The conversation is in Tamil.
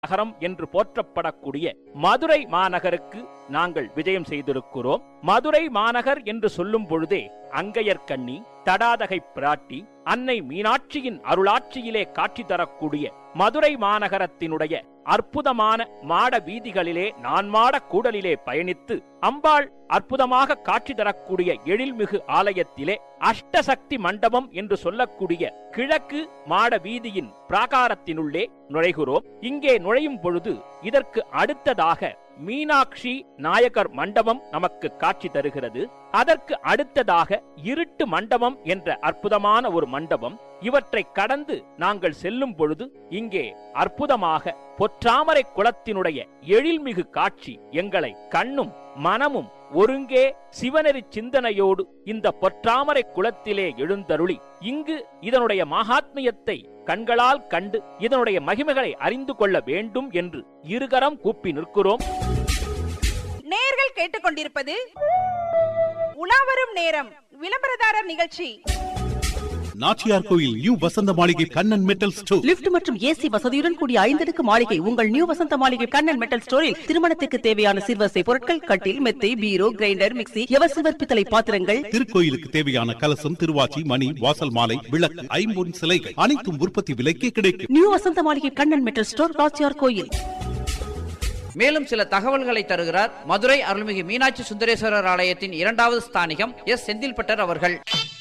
நகரம் என்று போற்றப்படக்கூடிய மதுரை மாநகருக்கு நாங்கள் விஜயம் செய்திருக்கிறோம் மதுரை மாநகர் என்று சொல்லும் பொழுதே அங்கையர்கண்ணி தடாதகை பிராட்டி அன்னை மீனாட்சியின் அருளாட்சியிலே காட்சி தரக்கூடிய மதுரை மாநகரத்தினுடைய அற்புதமான மாட வீதிகளிலே நான்மாட கூடலிலே பயணித்து அம்பாள் அற்புதமாக காட்சி தரக்கூடிய எழில்மிகு ஆலயத்திலே அஷ்டசக்தி மண்டபம் என்று சொல்லக்கூடிய கிழக்கு மாட வீதியின் பிராகாரத்தினுள்ளே நுழைகிறோம் இங்கே நுழையும் பொழுது இதற்கு அடுத்ததாக மீனாட்சி நாயகர் மண்டபம் நமக்கு காட்சி தருகிறது அதற்கு அடுத்ததாக இருட்டு மண்டபம் என்ற அற்புதமான ஒரு மண்டபம் இவற்றை கடந்து நாங்கள் செல்லும் பொழுது இங்கே அற்புதமாக பொற்றாமரை குளத்தினுடைய எழில்மிகு காட்சி எங்களை கண்ணும் மனமும் ஒருங்கே சிவனெறி சிந்தனையோடு இந்த பொற்றாமரை குளத்திலே எழுந்தருளி இங்கு இதனுடைய மகாத்மியத்தை கண்களால் கண்டு இதனுடைய மகிமைகளை அறிந்து கொள்ள வேண்டும் என்று இருகரம் கூப்பி நிற்கிறோம் நேயர்கள் கேட்டுக்கொண்டிருப்பது உலாவரும் நேரம் விளம்பரதாரர் நிகழ்ச்சி நாச்சியார் கோயில் new Vasantha Maligai Kannan metal store lift மற்றும் ஏசி வசதியுடன் கூடிய ஐந்தடுக்கு மாளிகை உங்கள் நியூ வசந்த மாளிகை கண்ணன் மெட்டல் ஸ்டோரில் திருமணத்துக்கு தேவையான சிறுவசை பொருட்கள் கட்டில் மெத்தை பீரோ கிரைண்டர் மிக்ஸி எவசிவர் பித்தளை பாத்திரங்கள் திருக்கோயிலுக்கு தேவையான கலசம் திருவாச்சி மணி வாசல் மாலை விளக்கு ஐம்பொன் சிலைகள் அனைத்தும் உற்பத்தி விலைக்கே கிடைக்கும் new Vasantha Maligai Kannan metal store ராச்சியார் கோயில் மேலும் சில தகவல்களை தருகிறார் மதுரை அருள்மிகு மீனாட்சி சுந்தரேஸ்வரர் ஆலயத்தின் இரண்டாவது ஸ்தானிகம் எஸ் செந்தில்பட்டர் அவர்கள்